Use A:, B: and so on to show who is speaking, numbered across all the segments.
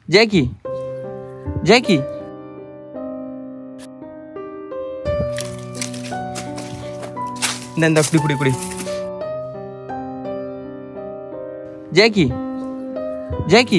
A: Jackie Jackie இந்த இந்த குடி குடி குடி ஜாக்கி ஜாக்கி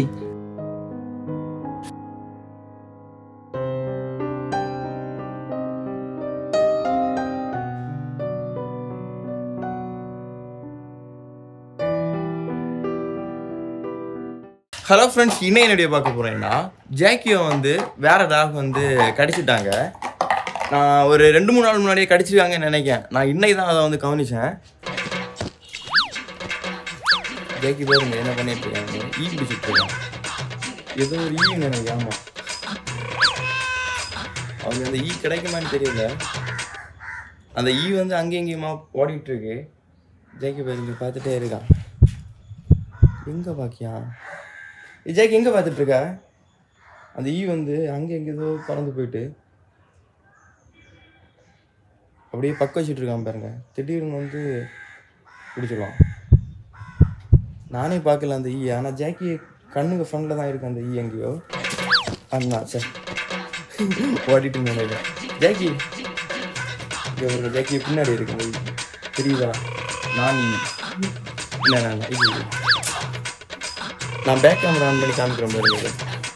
A: ஹலோ ஃப்ரெண்ட்ஸ் இன்னும் என்னுடைய பார்க்க போகிறேன்னா ஜாக்கியை வந்து வேற டாக் வந்து கடிச்சிட்டாங்க நான் ஒரு ரெண்டு மூணு நாள் முன்னாடியே கடிச்சிருக்காங்கன்னு நினைக்கிறேன் நான் இன்னைக்கு தான் அதை வந்து கவனிச்சேன் ஜாக்கி பாருங்க என்ன பண்ணிட்டு இருக்காங்க ஈ பிடிச்சிட்டு இருக்காங்க ஏதோ ஒரு ஈ நினைக்கிறேன் ஆமாம் அவங்க அந்த ஈ கிடைக்குமான்னு தெரியல அந்த ஈ வந்து அங்கேயும் இங்கேயுமா ஓடிட்டு இருக்கு ஜாக்கி பாருங்க பார்த்துட்டே இருக்கான் எங்க பாக்கியா ஜாக்கி எங்க பார்த்துட்டு இருக்க அந்த ஈ வந்து அங்கே எங்க ஏதோ பறந்து போயிட்டு அப்படியே பக்க வச்சுட்டு இருக்கான் பாருங்க திடீர்னு வந்து பிடிச்சிருவான் நானே பார்க்கல அந்த ஈ ஆனால் ஜாக்கி கண்ணுக்கு ஃப்ரண்டில் தான் இருக்கு அந்த ஈ எங்கேயோ அண்ணா சார் ஓடிட்டு நினைக்கிறேன் ஜாக்கி இங்கே ஒரு ஜாக்கி பின்னாடி இருக்கு அந்த ஈ. தெரியுதா நான் ஈ இல்லை நான் இது இது. நான் பேக் கேமரா ஆன் பண்ணி காமிக்கிறேன் பாருங்க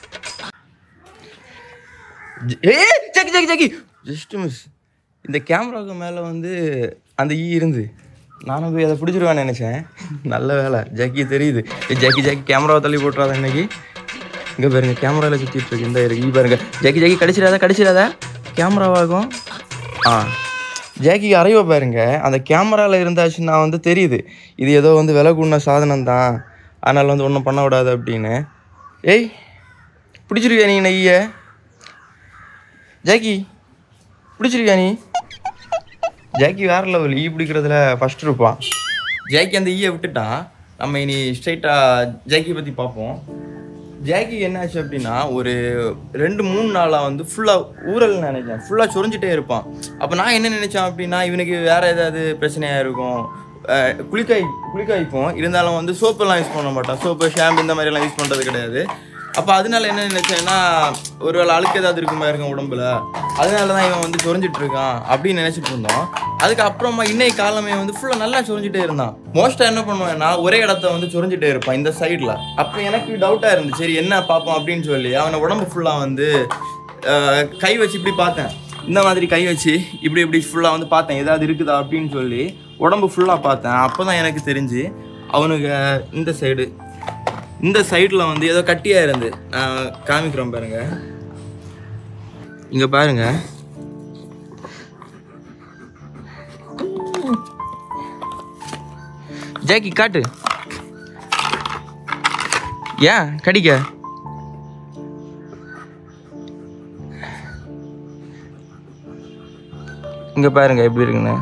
A: ஏ Jackie Jackie Jackie just miss இந்த கேமராவுக்கு மேலே வந்து அந்த ஈ இருந்து நானும் போய் அதை பிடிச்சிருவேன்னு நினச்சேன் நல்ல வேலை ஜாக்கி தெரியுது ஏ ஜாக்கி ஜாக்கி கேமராவை தள்ளி போட்டுறாத இன்னைக்கு இங்கே பாருங்க கேமராவில் சுற்றிட்டு இருக்கு இந்த இருக்கு ஈ பாருங்க ஜாக்கி ஜாக்கி கடிச்சிடாத கடிச்சிடாத கேமராவாகும் ஆ ஜாக்கிக்கு அறைவை பாருங்க அந்த கேமராவில் இருந்தாச்சுன்னா வந்து தெரியுது இது ஏதோ வந்து விலை கூடின சாதனம் தான் அதனால் வந்து ஒன்றும் பண்ண விடாது அப்படின்னு ஏய் பிடிச்சிருக்கியா நீ நெய்ய ஜாக்கி பிடிச்சிருக்கியா நீ ஜாக்கி வேற லெவல் ஈ பிடிக்கிறதுல ஃபர்ஸ்ட் இருப்பான் ஜாக்கி அந்த ஈயை விட்டுட்டான் நம்ம இனி ஸ்ட்ரைட்டாக ஜாக்கி பற்றி பார்ப்போம் ஜாக்கி என்னாச்சு அப்படின்னா ஒரு ரெண்டு மூணு நாளாக வந்து ஃபுல்லாக ஊரல் நினைச்சேன் ஃபுல்லாக சொரிஞ்சிட்டே இருப்பான் அப்போ நான் என்ன நினைச்சேன் அப்படின்னா இவனுக்கு வேற ஏதாவது பிரச்சனையாக இருக்கும் அஹ் குளிக்காய் குளிக்காய்ப்போம் இருந்தாலும் வந்து சோப்பெல்லாம் யூஸ் பண்ண மாட்டான் சோப்பு ஷாம்பு இந்த மாதிரிலாம் யூஸ் பண்ணுறது கிடையாது அப்போ அதனால என்ன நினைச்சேன்னா ஒரு வேளை அழுக்கு ஏதாவது இருக்குமா இருக்கும் உடம்புல அதனால தான் இவன் வந்து சொரிஞ்சிட்டு இருக்கான் அப்படின்னு நினைச்சிட்டு இருந்தோம் அதுக்கப்புறமா இன்னைக்கு காலமே வந்து ஃபுல்லாக நல்லா சொரிஞ்சிட்டே இருந்தான் மோஸ்ட்டாக என்ன பண்ணுவேன்னா ஒரே இடத்த வந்து சொரிஞ்சிட்டே இருப்பான் இந்த சைடில் அப்போ எனக்கு டவுட்டாக இருந்துச்சு சரி என்ன பார்ப்போம் அப்படின்னு சொல்லி அவனை உடம்பு ஃபுல்லாக வந்து அஹ், கை வச்சு இப்படி பார்த்தேன் இந்த மாதிரி கை வச்சு இப்படி இப்படி ஃபுல்லாக வந்து பார்த்தேன் ஏதாவது இருக்குதா அப்படின்னு சொல்லி உடம்பு ஃபுல்லாக பார்த்தேன் அப்போ தான் எனக்கு தெரிஞ்சு அவனுக்கு இந்த சைடு இந்த சைடில் வந்து ஏதோ கட்டியாக இருந்து நான் காமிக்கிறோம் பாருங்க இங்கே பாருங்க ஜாக்கி காட்டு ஏன் கடிக்க இங்க பாருங்க எப்படி இருக்குன்னு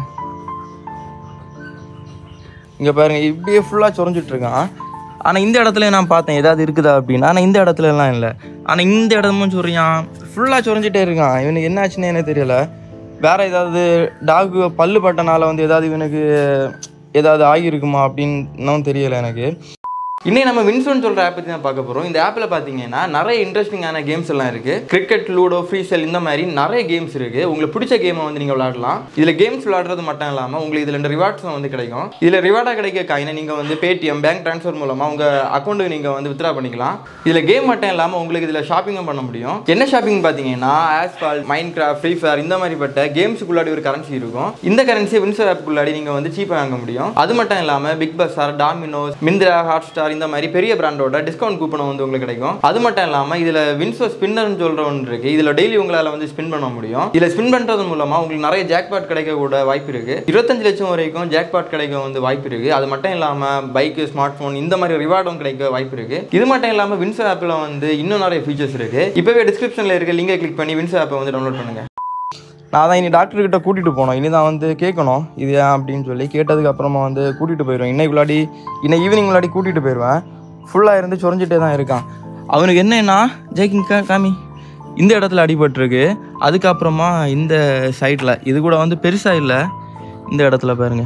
A: இங்க பாருங்க இப்படியே ஃபுல்லா சொரிஞ்சிட்டு இருக்கான் ஆனா இந்த இடத்துல நான் பார்த்தேன் ஏதாவது இருக்குதா அப்படின்னு ஆனா இந்த இடத்துல எல்லாம் இல்லை ஆனா இந்த இடமும் சொரியான் ஃபுல்லா சொரிஞ்சிட்டே இருக்கான் இவனுக்கு என்ன ஆச்சுன்னு எனக்கு தெரியல வேற ஏதாவது டாக் பல்லு பட்டனால வந்து ஏதாவது இவனுக்கு ஏதாவது ஆகியிருக்குமா அப்படின்னு தெரியல எனக்கு இன்னைக்கு நம்ம வின்சோன் சொல்ற ஆப் பத்தி தான் பார்க்க போறோம் இந்த ஆப்ல பாத்தீங்கன்னா நிறைய இன்ட்ரெஸ்டிங்கான கேம்ஸ் எல்லாம் இருக்கு கிரிக்கெட் லூடோ ஃப்ரீ செல் இந்த மாதிரி நிறைய கேம்ஸ் இருக்கு உங்களுக்கு பிடிச்ச கேமை வந்து நீங்க விளையாடலாம் இதுல கேம்ஸ் விளையாடுறது மட்டும் இல்லாம உங்களுக்கு இதுல ரெண்டு ரிவார்ட்ஸ் வந்து கிடைக்கும் இதுல ரிவார்டா கிடைக்க காயினை நீங்க வந்து பேடிஎம் பேங்க் ட்ரான்ஸ்ஃபர் மூலமா உங்க அக்கௌண்ட்டுக்கு நீங்க வந்து வித்ரா பண்ணிக்கலாம் இதுல கேம் மட்டும் இல்லாம உங்களுக்கு இதுல ஷாப்பிங்கும் பண்ண முடியும் என்ன ஷாப்பிங் பாத்தீங்கன்னா Asphalt Minecraft Free Fire இந்த மாதிரிப்பட்ட கேம்ஸுக்குள்ளாடி ஒரு கரன்சி இருக்கும் இந்த கரன்சியை வின்சோ ஆப்புக்குள்ளாடி நீங்க வந்து சீப்பாக வாங்க முடியும் அது மட்டும் இல்லாம Big Bazaar Domino's Myntra Hotstar இந்த மாதிரி பெரிய பிராண்டோட டிஸ்கவுண்ட் கூப்பன் வந்து உங்களுக்கு கிடைக்கும் அது மட்டும் இல்லாம இதுல வின்சோ ஸ்பின்னர்னு சொல்ற ஒன்று இருக்கு இதுல டெய்லி உங்களால வந்து ஸ்பின் பண்ண முடியும் இதுல ஸ்பின் பண்றது மூலமா உங்களுக்கு நிறைய ஜாக்பாட் கிடைக்க கூட வாய்ப்பு இருக்கு இருபத்தஞ்சு லட்சம் வரைக்கும் ஜாக்பாட் கிடைக்க வந்து வாய்ப்பு இருக்கு அது மட்டும் இல்லாம பைக் ஸ்மார்ட் போன் இந்த மாதிரி ரிவார்டும் கிடைக்க வாய்ப்பு இருக்கு இது மட்டும் இல்லாம வின்சோ ஆப்ல வந்து இன்னும் நிறைய ஃபீச்சர்ஸ் இருக்கு இப்பவே டிஸ்கிரிப்ஷன்ல இருக்க லிங்கை கிளிக் பண்ணி வின்சோ ஆப்பை வந்து டவுன்லோட் பண்ணுங்க நான் தான் இனி டாக்டர் கிட்ட கூட்டிகிட்டு போனோம் இனி தான் வந்து கேட்கணும் இது ஏன் அப்படின்னு சொல்லி கேட்டதுக்கு அப்புறமா வந்து கூட்டிகிட்டு போயிடுவேன் இன்னைக்கு முன்னாடி இன்னைக்கு ஈவினிங் முன்னாடி கூட்டிகிட்டு போயிடுவேன் ஃபுல்லாக இருந்து சொரிஞ்சிட்டே தான் இருக்கான் அவனுக்கு என்னன்னா ஜெய்கிங் கா காமி இந்த இடத்துல அடிபட்டிருக்கு அதுக்கப்புறமா இந்த சைடில் இது கூட வந்து பெருசாக இல்லை இந்த இடத்துல பாருங்க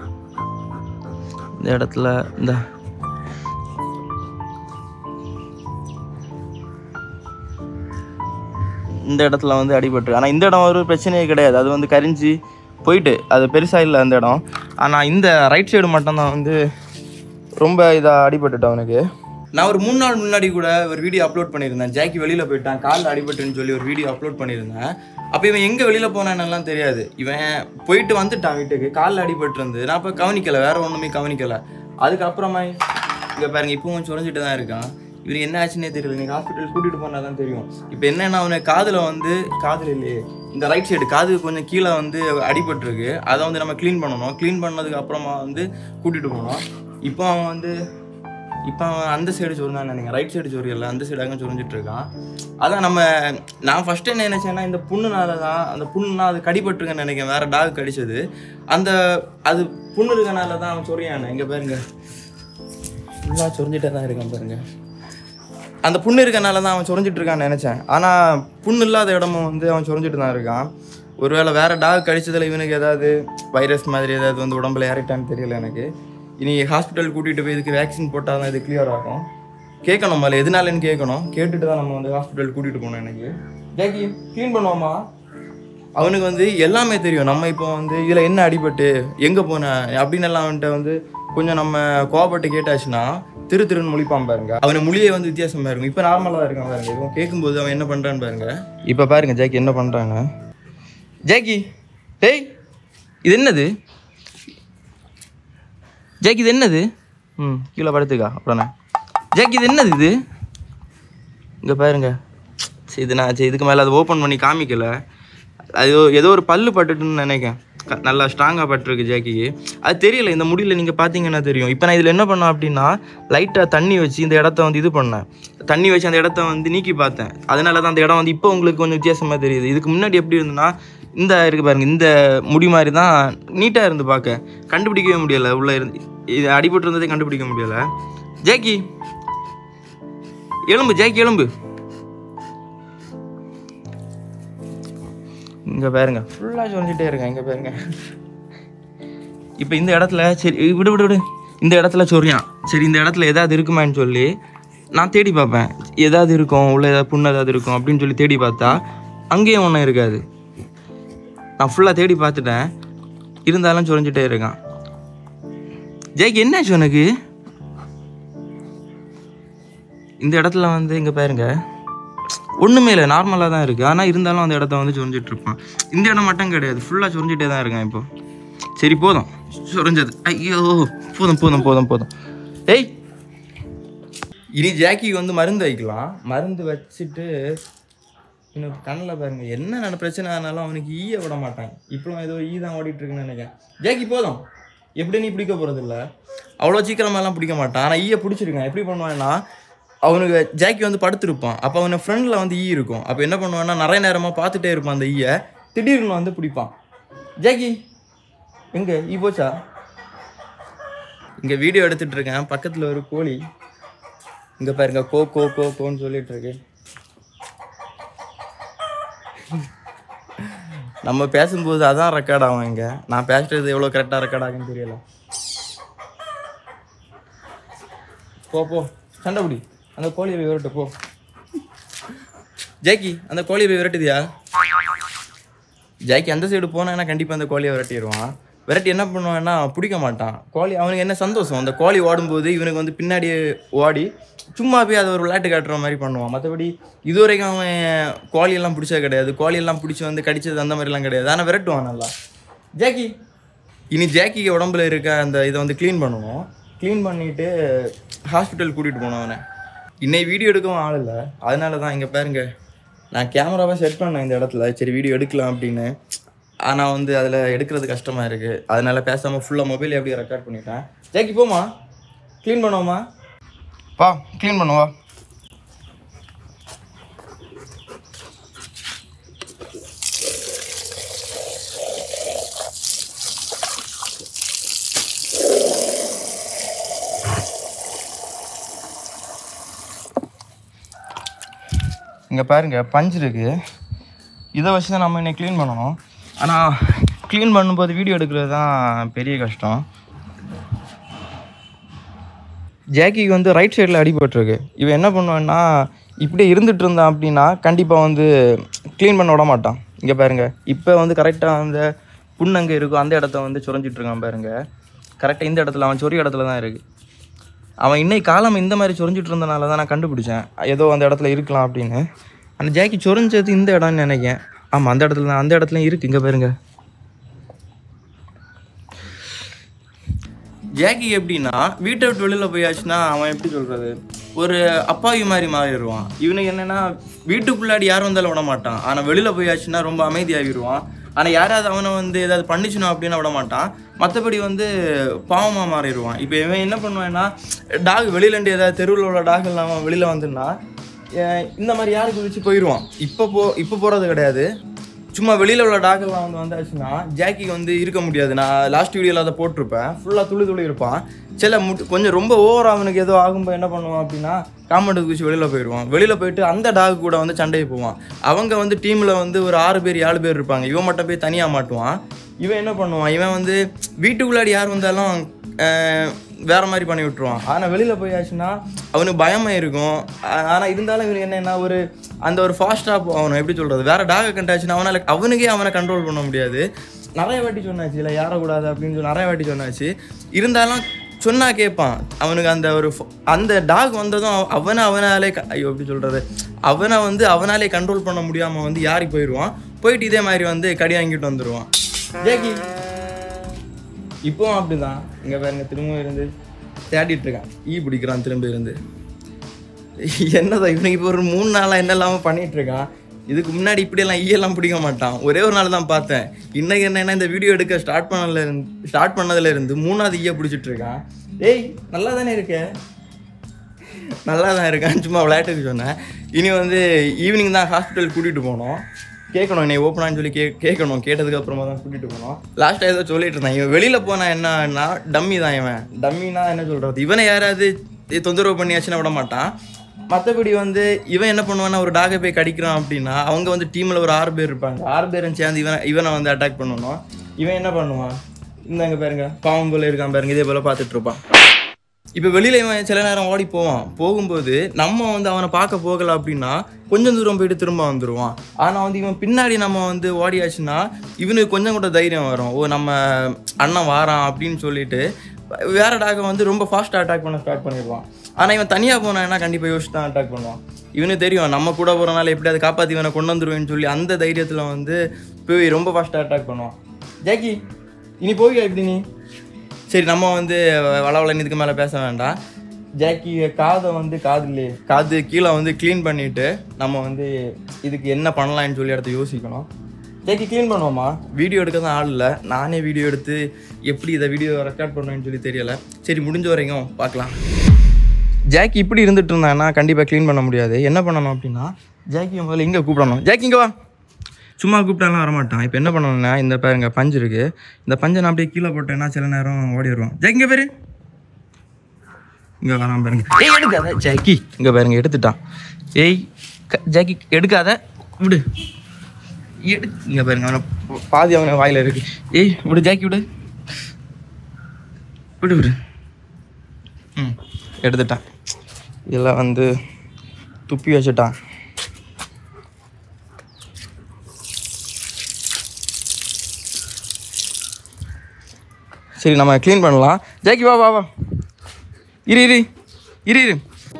A: இந்த இடத்துல இந்த இந்த இடத்துல வந்து அடிபட்டு ஆனால் இந்த இடம் ஒரு பிரச்சனையே கிடையாது அது வந்து கரிஞ்சு போயிட்டு அது பெருசாக இல்லை அந்த இடம் ஆனால் இந்த ரைட் சைடு மட்டும்தான் வந்து ரொம்ப இதாக அடிபட்டுட்டு அவனுக்கு நான் ஒரு மூணு நாள் முன்னாடி கூட ஒரு வீடியோ அப்லோட் பண்ணியிருந்தேன் ஜாக்கி வெளியில் போயிட்டான் காலில் அடிபட்டுன்னு சொல்லி ஒரு வீடியோ அப்லோட் பண்ணியிருந்தேன் அப்போ இவன் எங்கே வெளியில் போனான்னெல்லாம் தெரியாது இவன் போயிட்டு வந்துட்டான் வீட்டுக்கு காலில் அடிபட்டு இருந்து நான் அப்போ கவனிக்கலை வேற ஒன்றுமே கவனிக்கலை அதுக்கப்புறமா இங்கே பாருங்க இப்பவும் சுரஞ்சிட்டு தான் இருக்கான் இவருக்கு என்ன ஆச்சுன்னே தெரியல நீங்கள் ஹாஸ்பிட்டல் கூட்டிகிட்டு போனால் தான் தெரியும் இப்போ என்னன்னா அவனை காதில் வந்து காதில் இல்லையே இந்த ரைட் சைடு காது கொஞ்சம் கீழே வந்து அடிபட்டிருக்கு அதை வந்து நம்ம க்ளீன் பண்ணணும் க்ளீன் பண்ணதுக்கு அப்புறமா வந்து கூட்டிகிட்டு போனோம் இப்போ அவன் வந்து இப்போ அவன் அந்த சைடு சொன்னான்னு நினைக்கிறேன் ரைட் சைடு சொரியல அந்த சைடு அங்கே சொரிஞ்சிட்டு இருக்கான் அதான் நம்ம நான் ஃபஸ்ட்டு என்ன நினச்சேன்னா இந்த புண்ணுனால தான் அந்த புண்ணுனா அது கடிபட்டுருக்குன்னு நினைக்கிறேன் வேற டாக் கடிச்சது அந்த அது புண்ணு இருக்கனால தான் அவன் சொரியானே இங்கே பாருங்க ஃபுல்லாக சொரிஞ்சிட்டே தான் இருக்கான் பாருங்க அந்த புண்ணு இருக்கனால தான் அவன் சொரிஞ்சிட்டு இருக்கான்னு நினச்சேன் ஆனால் புண்ணு இல்லாத இடமும் வந்து அவன் சொரிஞ்சிட்டு தான் இருக்கான் ஒருவேளை வேற டாக் கடிச்சதுல இவனுக்கு ஏதாவது வைரஸ் மாதிரி ஏதாவது வந்து உடம்புல ஏறிட்டான்னு தெரியல எனக்கு இனி ஹாஸ்பிட்டல் கூட்டிகிட்டு போய் இதுக்கு வேக்சின் போட்டால் தான் இது கிளியர் ஆகும் கேட்கணும் மேலே எதனாலன்னு கேட்கணும் கேட்டுட்டு தான் நம்ம வந்து ஹாஸ்பிட்டல் கூட்டிகிட்டு போகணும் எனக்கு ஜாக்கி க்ளீன் பண்ணுவோமா அவனுக்கு வந்து எல்லாமே தெரியும் நம்ம இப்போ வந்து இதில் என்ன அடிபட்டு எங்கே போன அப்படின்னு எல்லாம் அவன்கிட்ட வந்து கொஞ்சம் நம்ம கோவப்பட்டு கேட்டாச்சுன்னா திரு திருன்னு முழிப்பான் பாருங்க அவன மொழியே வந்து வித்தியாசமா இருக்கும் இப்போ நார்மலாக தான் இருக்கான் பாருங்க இவன் கேட்கும்போது அவன் என்ன பண்ணுறான்னு பாருங்க இப்போ பாருங்க ஜாக்கி என்ன பண்ணுறாங்க ஜாக்கி டேய் இது என்னது ஜாக்கி இது என்னது ம் கீழே படுத்துக்கா அப்புறம் ஜாக்கி இது என்னது இது இங்கே பாருங்க சரி இது நான் சரி இதுக்கு மேலே அதை ஓப்பன் பண்ணி காமிக்கல அது ஏதோ ஒரு பல்லு பட்டுட்டுன்னு நினைக்கிறேன் க- நல்லா ஸ்ட்ராங்காக பட்டிருக்கு ஜாக்கிக்கு அது தெரியல இந்த முடியல நீங்கள் பார்த்தீங்கன்னா தெரியும் இப்போ நான் இதில் என்ன பண்ணேன் அப்படின்னா லைட்டாக தண்ணி வச்சு இந்த இடத்த வந்து இது பண்ணேன் தண்ணி வச்சு அந்த இடத்த வந்து நீக்கி பார்த்தேன் அதனால தான் அந்த இடம் வந்து இப்போ உங்களுக்கு கொஞ்சம் வித்தியாசமாக தெரியுது இதுக்கு முன்னாடி எப்படி இருந்துன்னா இந்த இருக்கு பாருங்க இந்த முடி மாதிரி தான் நீட்டாக இருந்து பார்க்க கண்டுபிடிக்கவே முடியலை உள்ளே இருந்து இது அடிபட்டு இருந்ததே கண்டுபிடிக்க முடியலை ஜாக்கி எலும்பு ஜாக்கி எலும்பு இங்கே பாருங்க ஃபுல்லாக சொரிஞ்சிட்டே இருக்கேன் இங்கே பாருங்க இப்போ இந்த இடத்துல சரி விடு விடு விடு இந்த இடத்துல சொரியான் சரி இந்த இடத்துல ஏதாவது இருக்குமான்னு சொல்லி நான் தேடி பார்ப்பேன் ஏதாவது இருக்கும் உள்ள ஏதாவது புண்ணு ஏதாவது இருக்கும் அப்படின்னு சொல்லி தேடி பார்த்தா அங்கேயும் ஒன்றும் இருக்காது நான் ஃபுல்லாக தேடி பார்த்துட்டேன் இருந்தாலும் சொரிஞ்சிட்டே இருக்கான் ஜெய்க்கு என்னாச்சு உனக்கு இந்த இடத்துல வந்து இங்கே பாருங்க ஒன்றுமே இல்லை நார்மலாக தான் இருக்குது ஆனால் இருந்தாலும் அந்த இடத்த வந்து சொரிஞ்சிட்டு இருப்பான் இந்த இடம் மட்டும் கிடையாது ஃபுல்லாக சொரிஞ்சிட்டே தான் இருக்கான் இப்போ சரி போதும் சொரிஞ்சது ஐயோ போதும் போதும் போதும் போதும் ஏய் இனி ஜாக்கிக்கு வந்து மருந்து வைக்கலாம் மருந்து வச்சுட்டு இன்னும் கண்ணில் பாருங்க என்ன நட பிரச்சனை ஆனாலும் அவனுக்கு ஈய விட மாட்டான் இப்போ ஏதோ ஈ தான் ஓடிட்டு இருக்குன்னு நினைக்கிறேன் ஜாக்கி போதும் எப்படி நீ பிடிக்க போகிறது இல்லை அவ்வளோ சீக்கிரமாலாம் பிடிக்க மாட்டான் ஆனால் ஈய பிடிச்சிருக்கான் எப்படி பண்ணுவான்னா அவனுக்கு ஜாக்கி வந்து படுத்திருப்பான் அப்போ அவன ஃப்ரெண்டில் வந்து ஈ இருக்கும் அப்போ என்ன பண்ணுவான்னா நிறைய நேரமாக பார்த்துட்டே இருப்பான் அந்த ஈயை திடீர்னு வந்து பிடிப்பான் ஜாக்கி எங்கே ஈ போச்சா இங்கே வீடியோ எடுத்துட்டு இருக்கேன் பக்கத்தில் ஒரு கோழி இங்கே பாருங்க கோ கோ கோ கோன்னு சொல்லிட்டு இருக்கு நம்ம பேசும்போது அதான் ரெக்கார்ட் ஆகும் இங்க நான் பேசுறது எவ்வளோ கரெக்டாக ரெக்கார்ட் ஆகுன்னு தெரியல போ போ சண்டை பிடி அந்த கோழியை போய் விரட்டு போ ஜாக்கி அந்த கோழியை போய் விரட்டுதியா ஜாக்கி அந்த சைடு போனான்னா கண்டிப்பாக அந்த கோழியை விரட்டிடுவான் விரட்டி என்ன பண்ணுவான்னா பிடிக்க மாட்டான் கோழி அவனுக்கு என்ன சந்தோஷம் அந்த கோழி ஓடும்போது இவனுக்கு வந்து பின்னாடி ஓடி சும்மா போய் அதை ஒரு விளையாட்டு காட்டுற மாதிரி பண்ணுவான் மற்றபடி இது வரைக்கும் அவன் கோழியெல்லாம் பிடிச்சது கிடையாது கோழியெல்லாம் பிடிச்சி வந்து கடிச்சது அந்த மாதிரிலாம் கிடையாது ஆனால் விரட்டுவான் நல்லா ஜாக்கி இனி ஜாக்கிக்கு உடம்புல இருக்க அந்த இதை வந்து க்ளீன் பண்ணணும் க்ளீன் பண்ணிட்டு ஹாஸ்பிட்டல் கூட்டிகிட்டு போனோம் அவனை இன்னைக்கு வீடியோ எடுக்கவும் ஆள் இல்லை அதனால தான் இங்கே பாருங்க நான் கேமராவை செட் பண்ணேன் இந்த இடத்துல சரி வீடியோ எடுக்கலாம் அப்படின்னு ஆனால் வந்து அதில் எடுக்கிறது கஷ்டமாக இருக்குது அதனால பேசாமல் ஃபுல்லாக மொபைல் அப்படியே ரெக்கார்ட் பண்ணிட்டேன் ஜாக்கி போமா க்ளீன் பண்ணுவோமா பா க்ளீன் பண்ணுவா இங்கே பாருங்க பஞ்ச் இருக்கு இதை வச்சு தான் நம்ம இன்னைக்கு க்ளீன் பண்ணணும் ஆனால் க்ளீன் பண்ணும்போது வீடியோ எடுக்கிறது தான் பெரிய கஷ்டம் ஜாக்கிக்கு வந்து ரைட் சைடில் அடிபட்டிருக்கு இவன் என்ன பண்ணுவான்னா இப்படியே இருந்துட்டு இருந்தான் அப்படின்னா கண்டிப்பாக வந்து க்ளீன் பண்ண விட மாட்டான் இங்கே பாருங்க இப்போ வந்து கரெக்டாக அந்த புண்ணு அங்கே இருக்கும் அந்த இடத்த வந்து சுரஞ்சிட்டு இருக்கான் பாருங்க கரெக்டாக இந்த இடத்துல அவன் சொறி இடத்துல தான் இருக்குது அவன் இன்னைக்கு காலம் இந்த மாதிரி சொரிஞ்சிட்டு இருந்தனால தான் நான் கண்டுபிடிச்சேன் ஏதோ அந்த இடத்துல இருக்கலாம் அப்படின்னு அந்த ஜாக்கி சொரிஞ்சது இந்த இடம்னு நினைக்கிறேன் ஆமாம் அந்த இடத்துல தான் அந்த இடத்துல இருக்கு இங்கே பாருங்க ஜாக்கி எப்படின்னா வீட்டை விட்டு வெளியில் போயாச்சுன்னா அவன் எப்படி சொல்கிறது ஒரு அப்பாவி மாதிரி மாறிடுவான் இவனுக்கு என்னென்னா வீட்டுக்குள்ளாடி யாரும் வந்தாலும் விட மாட்டான் ஆனால் வெளியில் போயாச்சுன்னா ரொம்ப அமைதியாகிடுவான் ஆனால் யாராவது அவனை வந்து ஏதாவது பண்ணிச்சுனோம் அப்படின்னா விட மாட்டான் மற்றபடி வந்து பாவமாக மாறிடுவான் இப்போ இவன் என்ன பண்ணுவான்னா டாக் வெளியிலேருந்து ஏதாவது தெருவில் உள்ள டாக் இல்லாமல் வெளியில் வந்துன்னா அஹ் இந்த மாதிரி யாருக்கு குதிச்சு போயிடுவான் இப்போ போ இப்போ போகிறது கிடையாது சும்மா வெளியில் உள்ள டாக்கெல்லாம் வந்து வந்தாச்சுன்னா ஜாக்கிக்கு வந்து இருக்க முடியாது நான் லாஸ்ட் வீடியோவில் அதை போட்டிருப்பேன் ஃபுல்லாக துளி துளி இருப்பான் சில முட்டு கொஞ்சம் ரொம்ப ஓவர் அவனுக்கு ஏதோ ஆகும்போது என்ன பண்ணுவான் அப்படின்னா காம்பவுண்டு குதிச்சு வெளியில் போயிடுவான் வெளியில் போயிட்டு அந்த டாக் கூட வந்து சண்டைக்கு போவான் அவங்க வந்து டீமில் வந்து ஒரு ஆறு பேர் ஏழு பேர் இருப்பாங்க இவன் மட்டும் போய் தனியாக மாட்டுவான் இவன் என்ன பண்ணுவான் இவன் வந்து வீட்டுக்குள்ளாடி யார் வந்தாலும் அஹ், வேற மாதிரி பண்ணி விட்டுருவான் ஆனால் வெளியில் போயாச்சுன்னா அவனுக்கு பயமாக இருக்கும் ஆனால் இருந்தாலும் இவனுக்கு என்னன்னா ஒரு அந்த ஒரு ஃபாஸ்ட்டாக அவனை எப்படி சொல்கிறது வேற டாகை கண்டாச்சுன்னா அவனால் அவனுக்கே அவனை கண்ட்ரோல் பண்ண முடியாது நிறைய வாட்டி சொன்னாச்சு இல்லை யாரக்கூடாது அப்படின்னு சொல்லி நிறைய வாட்டி சொன்னாச்சு இருந்தாலும் சொன்னா கேட்பான் அவனுக்கு அந்த ஒரு ஃப- அந்த டாக் வந்ததும் அவ- அவனை அவனாலே க- ஐயோ எப்படி சொல்கிறது அவனை வந்து அவனாலே கண்ட்ரோல் பண்ண முடியாமல் வந்து யாரி போயிடுவான் போயிட்டு இதே மாதிரி வந்து கடி வாங்கிட்டு வந்துடுவான் ஜேகி இப்போவும் அப்படிதான் இங்கே பாருங்க திரும்ப இருந்து தேடிட்டு இருக்கான் ஈ பிடிக்கிறான் திரும்ப இருந்து என்னதான் இவனுக்கு இப்போ ஒரு மூணு நாளாக என்ன இல்லாமல் பண்ணிட்டு இருக்கான் இதுக்கு முன்னாடி இப்படியெல்லாம் ஈயெல்லாம் பிடிக்க மாட்டான் ஒரே ஒரு நாள் தான் பார்த்தேன் இன்னைக்கு என்னன்னா இந்த வீடியோ எடுக்க ஸ்டார்ட் பண்ணல இருந்து ஸ்டார்ட் பண்ணதுல இருந்து மூணாவது ஈய பிடிச்சிட்டு இருக்கான் ஏய் நல்லா தானே இருக்க நல்லா தான் இருக்கான் சும்மா விளையாட்டுக்கு சொன்னேன் இனி வந்து ஈவினிங் தான் ஹாஸ்பிட்டல் கூட்டிகிட்டு போனோம் கேட்கணும் என்னை ஓப்பனான்னு சொல்லி கே கேட்கணும் கேட்டதுக்கு அப்புறமா தான் கூட்டிகிட்டு போனோம் லாஸ்ட்டாக ஏதோ சொல்லிட்டு இருந்தான் இவன் வெளியில் போனா என்னன்னா டம்மி தான் இவன் டம்மினா என்ன சொல்கிறது இவனை யாராவது தொந்தரவு பண்ணியாச்சுன்னா விட மாட்டான் மற்றபடி வந்து இவன் என்ன பண்ணுவான்னா ஒரு டாகை போய் கடிக்கிறான் அப்படின்னா அவங்க வந்து டீமில் ஒரு ஆறு பேர் இருப்பாங்க ஆறு பேரும் சேர்ந்து இவனை இவனை வந்து அட்டாக் பண்ணணும் இவன் என்ன பண்ணுவான் இந்தாங்க பாருங்க பாவம் போல இருக்கான் பாருங்க இதே போல் பார்த்துட்டு இருப்பான் இப்போ வெளியில இவன் சில நேரம் ஓடி போவான் போகும்போது நம்ம வந்து அவனை பார்க்க போகல அப்படின்னா கொஞ்சம் தூரம் போயிட்டு திரும்ப வந்துடுவான் ஆனால் வந்து இவன் பின்னாடி நம்ம வந்து ஓடியாச்சுன்னா இவனுக்கு கொஞ்சம் கூட தைரியம் வரும் ஓ நம்ம அண்ணன் வாரான் அப்படின்னு சொல்லிட்டு வேற டாகை வந்து ரொம்ப ஃபாஸ்ட்டாக அட்டாக் பண்ண ஸ்டார்ட் பண்ணிடுவான் ஆனால் இவன் தனியாக போனான்னா கண்டிப்பாக யோசிச்சு தான் அட்டாக் பண்ணுவான் இவனுக்கு தெரியும் நம்ம கூட போகிறனால எப்படியாவது காப்பாற்றி இவனை கொண்டு வந்துருவேன்னு சொல்லி அந்த தைரியத்தில் வந்து போய் ரொம்ப ஃபாஸ்ட்டாக அட்டாக் பண்ணுவான் ஜாக்கி இனி போவியா இப்படி நீ சரி நம்ம வந்து வளவளன்னு இதுக்கு மேலே பேச வேண்டாம் ஜாக்கி காதை வந்து காதுலே காது கீழே வந்து க்ளீன் பண்ணிட்டு நம்ம வந்து இதுக்கு என்ன பண்ணலாம்னு சொல்லி அடுத்து யோசிக்கணும் ஜாக்கி க்ளீன் பண்ணுவோமா வீடியோ எடுக்க தான் ஆள் இல்லை நானே வீடியோ எடுத்து எப்படி இதை வீடியோ ரெக்கார்ட் பண்ணுவேன்னு சொல்லி தெரியல சரி முடிஞ்ச வரைக்கும் பார்க்கலாம் ஜாக்கி இப்படி இருந்துட்டு இருந்தான்னா கண்டிப்பாக க்ளீன் பண்ண முடியாது என்ன பண்ணணும் அப்படின்னா ஜாக்கி முதல்ல இங்கே கூப்பிடணும் ஜாக்கி இங்கே வா சும்மா கூப்பிட்டாலாம் வரமாட்டான் இப்போ என்ன பண்ணணும்னா இந்த பாருங்க பஞ்சு இருக்கு இந்த பஞ்சை நான் அப்படியே கீழே போட்டேன்னா சில நேரம் ஓடி வருவான் ஜாக்கி இங்கே பேரு இங்கே வரான் பாருங்க ஏய் எடுக்காத ஜாக்கி இங்கே பாருங்க எடுத்துட்டான் ஏய் க- ஜாக்கி எடுக்காத விடு எடு இங்கே பாருங்க அவனை பாதி அவனை வாயில இருக்கு ஏய் விடு ஜாக்கி விடு விடு விடு ம் எடுத்துட்டான் இதெல்லாம் வந்து துப்பி வச்சுட்டான் சரி நம்ம க்ளீன் பண்ணலாம் ஜாக்கி வா வா வா இரு இரு இரு இரு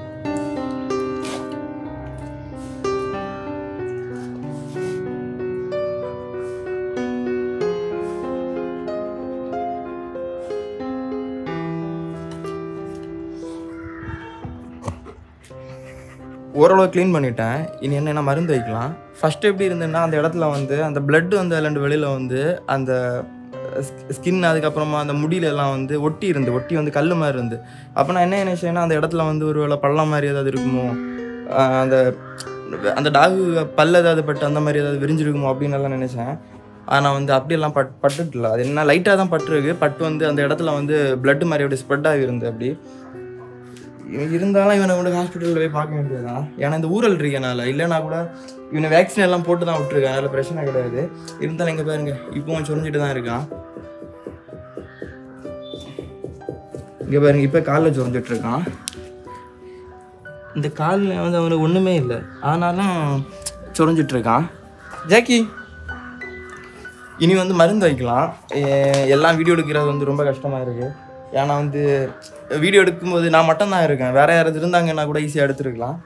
A: ஓரளவு க்ளீன் பண்ணிட்டேன் இனி என்னென்ன மருந்து வைக்கலாம் ஃபஸ்ட்டு எப்படி இருந்ததுன்னா அந்த இடத்துல வந்து அந்த blood வந்து ரெண்டு வெளியில் வந்து அந்த ஸ்கின் அதுக்கப்புறமா அந்த முடியில எல்லாம் வந்து ஒட்டி இருந்து ஒட்டி வந்து கல் மாதிரி இருந்து அப்போ நான் என்ன நினைச்சேன்னா அந்த இடத்துல வந்து ஒரு வேளை பள்ளம் மாதிரி ஏதாவது இருக்குமோ ஆஹ் அந்த அந்த டாகு பல்ல ஏதாவது பட்டு அந்த மாதிரி ஏதாவது விரிஞ்சிருக்குமோ அப்படின்னு எல்லாம் நினைச்சேன் ஆனால் வந்து அப்படியெல்லாம் பட் பட்டுட்டுல அது என்ன லைட்டாக தான் பட்டுருக்கு பட்டு வந்து அந்த இடத்துல வந்து blood மாதிரி அப்படி ஸ்ப்ரெட் ஆகிருந்து அப்படி இவன் இருந்தாலும் இவனை கொண்டு ஹாஸ்பிட்டலில் போய் பார்க்க வேண்டியதுதான் ஏன்னா இந்த ஊரல் இருக்கனால இல்லைனா கூட இவனை வேக்சின் எல்லாம் போட்டு தான் விட்டுருக்கான் அதனால பிரச்சனை கிடையாது இருந்தாலும் இங்கே பாருங்க இப்போவும் சொரிஞ்சிட்டு தான் இருக்கான் இங்கே பாருங்க இப்போ காலில் சொரிஞ்சிட்டு இருக்கான் இந்த காலில் வந்து அவனுக்கு ஒன்றுமே இல்லை ஆனாலும் சுரஞ்சிட்டு இருக்கான் ஜாக்கி இனி வந்து மருந்து வைக்கலாம் எ- எல்லாம் வீடியோ எடுக்கிறது வந்து ரொம்ப கஷ்டமாக இருக்குது ஏன்னா வந்து வீடியோ எடுக்கும்போது நான் மட்டும் தான் இருக்கேன் வேற யாராவது இருந்தாங்கன்னா கூட ஈஸியாக எடுத்துருக்கலாம்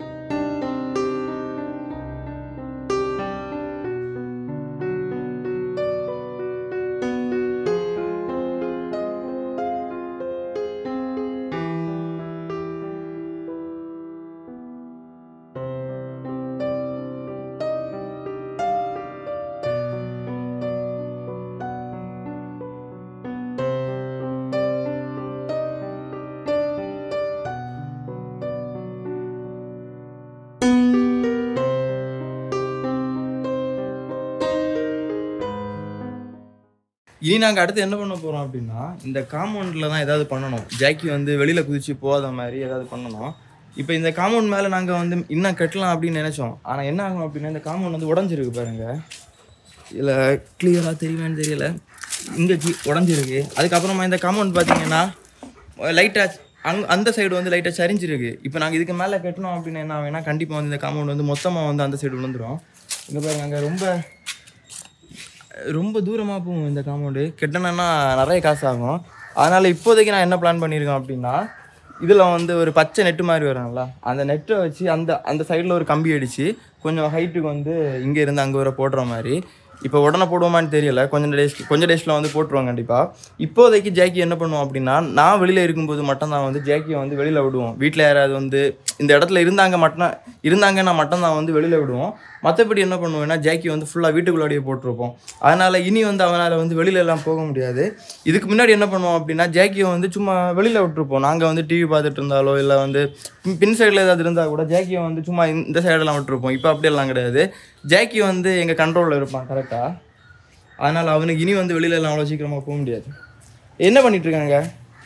A: இனி நாங்கள் அடுத்து என்ன பண்ண போகிறோம் அப்படின்னா இந்த காம்பவுண்டில் தான் ஏதாவது பண்ணணும் ஜாக்கி வந்து வெளியில் குதிச்சு போகாத மாதிரி ஏதாவது பண்ணணும் இப்போ இந்த காம்பவுண்ட் மேலே நாங்கள் வந்து இன்னும் கட்டலாம் அப்படின்னு நினச்சோம் ஆனால் என்ன ஆகும் அப்படின்னா இந்த காம்பவுண்ட் வந்து உடஞ்சிருக்கு பாருங்க இதில் கிளியராக தெரியுமான்னு தெரியல இங்கே உடஞ்சிருக்கு அதுக்கப்புறமா இந்த காம்பவுண்ட் பார்த்தீங்கன்னா லைட்டாக அங் அந்த சைடு வந்து லைட்டாக சரிஞ்சிருக்கு இப்போ நாங்கள் இதுக்கு மேலே கட்டணும் அப்படின்னு என்ன ஆகும்னா கண்டிப்பாக வந்து இந்த காம்பவுண்ட் வந்து மொத்தமாக வந்து அந்த சைடு விழுந்துரும் இங்கே பாருங்க அங்கே ரொம்ப ரொம்ப தூரமாக போகும் இந்த காம்பவுண்டு கெட்டணும்னா நிறைய காசு ஆகும் அதனால் இப்போதைக்கு நான் என்ன பிளான் பண்ணியிருக்கேன் அப்படின்னா இதில் வந்து ஒரு பச்சை நெட்டு மாதிரி வரும்ல அந்த நெட்டை வச்சு அந்த அந்த சைடில் ஒரு கம்பி அடித்து கொஞ்சம் ஹைட்டுக்கு வந்து இங்கே இருந்து அங்கே வர போடுற மாதிரி இப்போ உடனே போடுவோமான்னு தெரியல கொஞ்சம் டேஸ் கொஞ்சம் டேஸில் வந்து போட்டுருவோம் கண்டிப்பாக இப்போதைக்கு ஜாக்கி என்ன பண்ணுவோம் அப்படின்னா நான் வெளியில் இருக்கும்போது மட்டும் தான் வந்து ஜாக்கியை வந்து வெளியில் விடுவோம் வீட்டில் யாராவது வந்து இந்த இடத்துல இருந்தாங்க மட்டும் இருந்தாங்கன்னா மட்டும் தான் வந்து வெளியில் விடுவோம் மற்றபடி என்ன பண்ணுவோம்னா ஜாக்கி வந்து ஃபுல்லாக வீட்டுக்குள்ளாடியே போட்டிருப்போம் அதனால் இனி வந்து அவனால் வந்து வெளியில எல்லாம் போக முடியாது இதுக்கு முன்னாடி என்ன பண்ணுவோம் அப்படின்னா ஜாக்கியை வந்து சும்மா வெளியில் விட்டுருப்போம் நாங்கள் வந்து டிவி பார்த்துட்டு இருந்தாலோ இல்லை வந்து பின்- பின் சைடில் ஏதாவது இருந்தால் கூட ஜாக்கியை வந்து சும்மா இந்த சைடெல்லாம் விட்டுருப்போம் இப்போ அப்படியெல்லாம் கிடையாது ஜாக்கி வந்து எங்கள் கண்ட்ரோலில் இருப்பான் கரெக்டாக அதனால் அவனுக்கு இனி வந்து வெளியில எல்லாம் அவ்வளோ சீக்கிரமாக போக முடியாது என்ன பண்ணிட்டு இருக்காங்க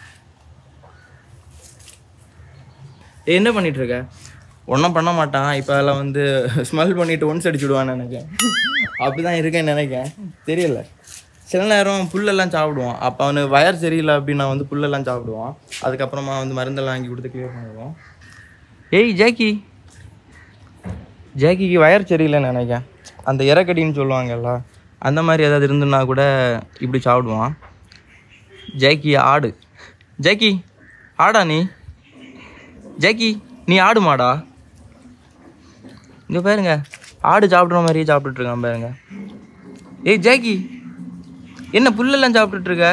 A: என்ன பண்ணிட்டு இருக்க ஒன்றும் பண்ண மாட்டான் இப்போ அதில் வந்து ஸ்மெல் பண்ணிட்டு ஒன்ஸ் அடிச்சுடுவான்னு நினைக்கிறேன் அப்படிதான் இருக்கேன்னு நினைக்கிறேன் தெரியல சில நேரம் புல்லெல்லாம் சாப்பிடுவான் அப்போ அவனுக்கு வயர் சரியில்லை அப்படின்னா வந்து புல்லெல்லாம் சாப்பிடுவான் அதுக்கப்புறமா வந்து மருந்தெல்லாம் வாங்கி கொடுத்து கிளியர் பண்ணிடுவோம் ஏய் ஜாக்கி ஜாக்கிக்கு வயர் சரியில்லைன்னு நினைக்கிறேன் அந்த இறக்கடின்னு சொல்லுவாங்கல்ல அந்த மாதிரி ஏதாவது இருந்துன்னா கூட இப்படி சாப்பிடுவான் ஜாக்கி ஆடு ஜாக்கி ஆடா நீ ஜாக்கி நீ ஆடு மாடா இங்கே பாருங்க ஆடு சாப்பிட்ற மாதிரியே சாப்பிட்டுட்டு இருக்கான் பாருங்க ஏய் ஜாக்கி என்ன புல்லெல்லாம் சாப்பிட்டுட்டு இருக்க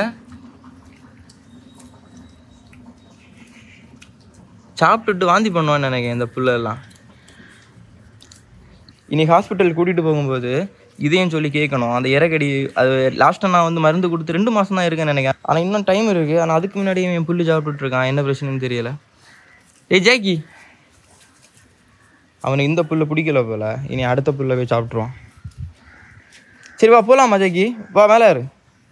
A: சாப்பிட்டுட்டு வாந்தி பண்ணுவான்னு நினைக்கிறேன் இந்த புல்லெல்லாம் இன்னைக்கு ஹாஸ்பிட்டல் கூட்டிகிட்டு போகும்போது இதையும் சொல்லி கேட்கணும் அந்த இறக்கடி அது லாஸ்ட்டாக நான் வந்து மருந்து கொடுத்து ரெண்டு மாதம் தான் இருக்கேன்னு நினைக்கிறேன் ஆனால் இன்னும் டைம் இருக்குது ஆனால் அதுக்கு முன்னாடியே என் புல்லு சாப்பிட்டுட்டு இருக்கான் என்ன பிரச்சனைன்னு தெரியல ஏய் ஜாக்கி அவனுக்கு இந்த புல்லை பிடிக்கல போல இனி அடுத்த புல்லை போய் சாப்பிட்ருவான் சரி வா போகலாமா ஜாக்கி வா மேலே இரு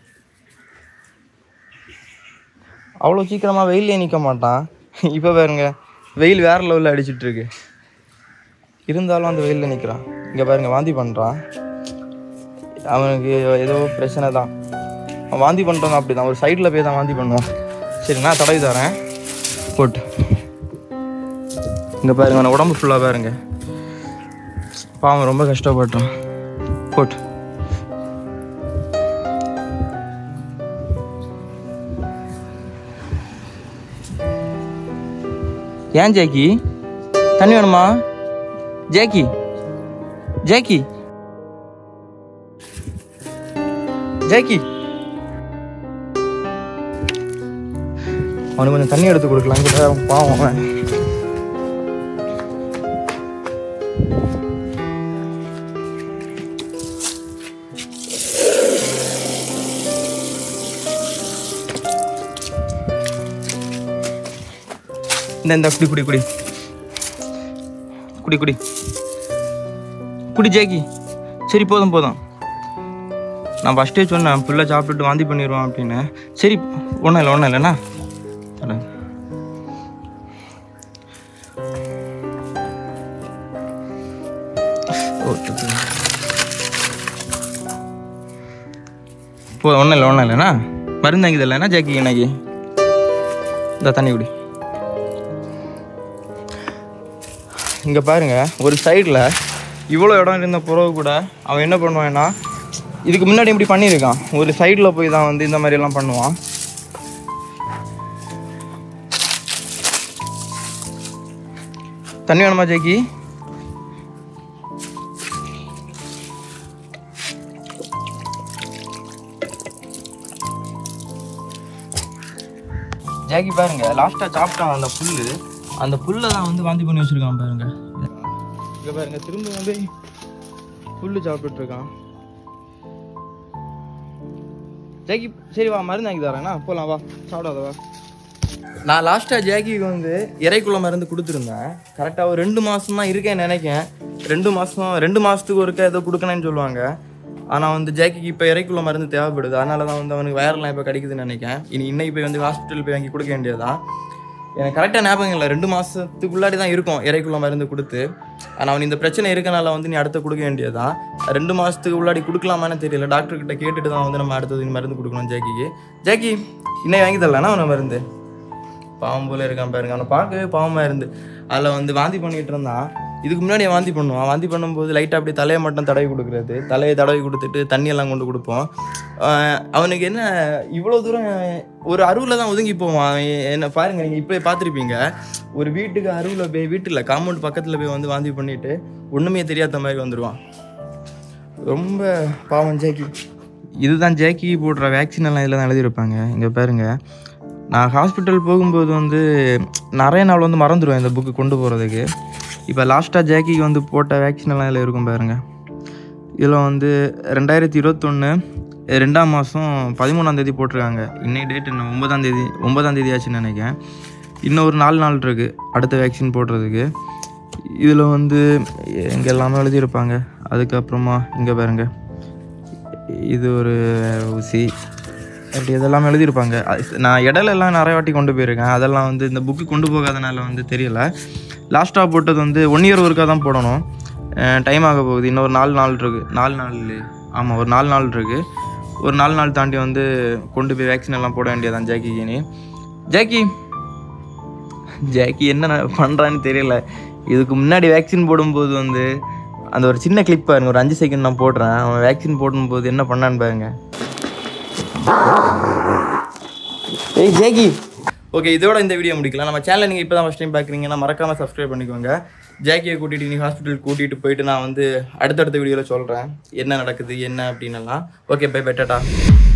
A: அவ்வளோ சீக்கிரமாக வெயிலே நிற்க மாட்டான் இப்போ பாருங்க வெயில் வேற லெவலில் அடிச்சிட்டு இருக்கு இருந்தாலும் அந்த வெயிலில் நிற்கிறான் இங்கே பாருங்க வாந்தி பண்ணுறான் அவனுக்கு ஏதோ பிரச்சனை தான் அவன் வாந்தி பண்ணுறவங்க அப்படி தான் ஒரு சைடில் போய் தான் வாந்தி பண்ணுவான் சரி நான் தடவி தரேன் போட்டு இங்கே பாருங்க அவன் உடம்பு ஃபுல்லாக பாருங்க பாவம் ரொம்ப கஷ்டப்பட்டான் போட்டு ஏன் ஜாக்கி தண்ணி வேணுமா ஜாக்கி ஜாக்கி ஜாக்கி அவனுக்கு கொஞ்சம் தண்ணி எடுத்து கொடுக்கலாம் கூட அவன் பாவம் அவன் இந்த இந்த குடி குடி குடி குடி குடி குடி ஜாக்கி சரி போதும் போதும் நான் ஃபஸ்ட்டே சொன்னேன் புள்ள சாப்பிட்டுட்டு வாந்தி பண்ணிடுவான் அப்படின்னு சரி ஒன்றும் இல்லை ஒன்றும் இல்லைண்ணா அட. ஓகே போ ஒன்றும் இல்லை ஒன்றும் இல்லைண்ணா மருந்து வாங்கிது இல்லைண்ணா ஜாக்கி இன்னைக்கு இந்த தண்ணி குடி இங்கே பாருங்க ஒரு சைடில் இவ்வளோ இடம் இருந்த பிறகு கூட அவன் என்ன பண்ணுவான்னா இதுக்கு முன்னாடி இப்படி பண்ணியிருக்கான் ஒரு சைடில் போய் தான் வந்து இந்த மாதிரி எல்லாம் பண்ணுவான் தண்ணி வேணுமா ஜெகி ஜாக்கி பாருங்க லாஸ்ட்டாக சாப்பிட்டான் அந்த புல்லு அந்த புல்லை தான் வந்து வாந்தி பண்ணி வச்சிருக்கான் பாருங்க இங்க பாருங்க திரும்ப வந்து புல்லு சாப்பிட்டுட்டு இருக்கான் ஜாக்கி சரி வா மருந்து வாங்கி தரேன்னா போலாம் வா சாப்பிடாத வா நான் லாஸ்ட்டாக ஜாக்கிக்கு வந்து இறைக்குள்ள மருந்து கொடுத்துருந்தேன் கரெக்டாக ஒரு ரெண்டு மாதம் தான் இருக்கேன்னு நினைக்கேன் ரெண்டு மாதம் ரெண்டு மாதத்துக்கு ஒருக்கா ஏதோ கொடுக்கணும்னு சொல்லுவாங்க ஆனால் வந்து ஜாக்கிக்கு இப்போ இறைக்குள்ள மருந்து தேவைப்படுது அதனால தான் வந்து அவனுக்கு வயரெல்லாம் இப்போ கிடைக்குதுன்னு நினைக்கிறேன் இனி இன்னைக்கு போய் வந்து ஹாஸ்பிட்டல் போய் வாங்கி கொடுக்க வேண்டியதுதான் எனக்கு கரெக்டாக ஞாபகம் இல்லை ரெண்டு மாதத்துக்குள்ளாடி தான் இருக்கும் இறைக்குள்ள மருந்து கொடுத்து ஆனால் அவன் இந்த பிரச்சனை இருக்கனால வந்து நீ அடுத்து கொடுக்க வேண்டியதுதான் ரெண்டு மாதத்துக்கு உள்ளாடி கொடுக்கலாமான்னு தெரியல டாக்டர் கிட்ட கேட்டுட்டு தான் வந்து நம்ம அடுத்தது மருந்து கொடுக்கணும் ஜாக்கிக்கு ஜாக்கி இன்னைக்கு வாங்கி தரலன்னா அவனை மருந்து பாவம் போல இருக்கான் பாருங்க அவனை பார்க்கவே பாவமாக இருந்து அதில் வந்து வாந்தி பண்ணிட்டு இருந்தான் இதுக்கு முன்னாடி அவன் வாந்தி பண்ணுவான் வாந்தி பண்ணும்போது லைட்டாக அப்படியே தலையை மட்டும் தடவி கொடுக்குறது தலையை தடவி கொடுத்துட்டு தண்ணியெல்லாம் கொண்டு கொடுப்போம் ஆஹ் அவனுக்கு என்ன இவ்வளோ தூரம் ஒரு அருவில் தான் ஒதுங்கி போவான் அவன் என்ன பாருங்க நீங்கள் இப்போ பார்த்துருப்பீங்க ஒரு வீட்டுக்கு அருவில் போய் வீட்டில் காம்பவுண்ட் பக்கத்தில் போய் வந்து வாந்தி பண்ணிட்டு ஒன்றுமே தெரியாத மாதிரி வந்துடுவான் ரொம்ப பாவம் ஜேக்கி இதுதான் ஜேக்கி போடுற வேக்சின் எல்லாம் இதில் தான் எழுதியிருப்பாங்க இங்கே பாருங்க நான் ஹாஸ்பிட்டல் போகும்போது வந்து நிறைய நாள் வந்து மறந்துடுவேன் இந்த புக்கு கொண்டு போகிறதுக்கு இப்போ லாஸ்ட்டாக ஜேக்கிக்கு வந்து போட்ட வேக்சின் எல்லாம் இதில் இருக்கும் பாருங்க இதில் வந்து ரெண்டாயிரத்தி இருபத்தொன்று ரெண்டாம் மாதம் பதிமூணாம் தேதி போட்டிருக்காங்க இன்னைக்கு டேட் இன்னும் ஒன்பதாம் தேதி ஒன்பதாம் தேதி ஆச்சுன்னு நினைக்கிறேன் இன்னும் ஒரு நாலு நாள் இருக்குது அடுத்த வேக்சின் போடுறதுக்கு இதில் வந்து இங்கே எல்லாமே எழுதியிருப்பாங்க அதுக்கப்புறமா இங்கே பாருங்க இது ஒரு ஊசி அப்படி இதெல்லாம் எழுதியிருப்பாங்க அது- நான் இடையில எல்லாம் நிறைய வாட்டி கொண்டு போயிருக்கேன் அதெல்லாம் வந்து இந்த புக்கு கொண்டு போகாதனால வந்து தெரியல லாஸ்ட்டாக போட்டது வந்து ஒன் இயர் ஒருக்காக தான் போடணும் டைம் ஆக போகுது இன்னும் ஒரு நாலு நாள் இருக்குது நாலு நாள் ஆமாம் ஒரு நாலு நாள் இருக்குது ஒரு நாலு நாள் தாண்டி வந்து கொண்டு போய் வேக்சின் எல்லாம் போட வேண்டியதான் ஜாக்கிக்கு நீ ஜாக்கி ஜாக்கி என்ன பண்ணுறான்னு தெரியல இதுக்கு முன்னாடி வேக்சின் போடும்போது வந்து அந்த ஒரு சின்ன கிளிப் பாருங்க ஒரு அஞ்சு செகண்ட் நான் போடுறேன் அவன் வேக்சின் போடும்போது என்ன பண்ணான்னு பாருங்க ஏய் ஜேகி ஓகே இதோட இந்த வீடியோ முடிக்கலாம் நம்ம சேனலை நீங்கள் இப்போ தான் ஃபஸ்ட் டைம் பார்க்குறீங்கன்னா மறக்காமல் சப்ஸ்கிரைப் பண்ணிக்கோங்க ஜேக்கியை கூட்டிகிட்டு நீ ஹாஸ்பிட்டல் கூட்டிகிட்டு போயிட்டு நான் வந்து அடுத்தடுத்த வீடியோவில் சொல்கிறேன் என்ன நடக்குது என்ன அப்படின்னலாம் ஓகே பை பெட்டா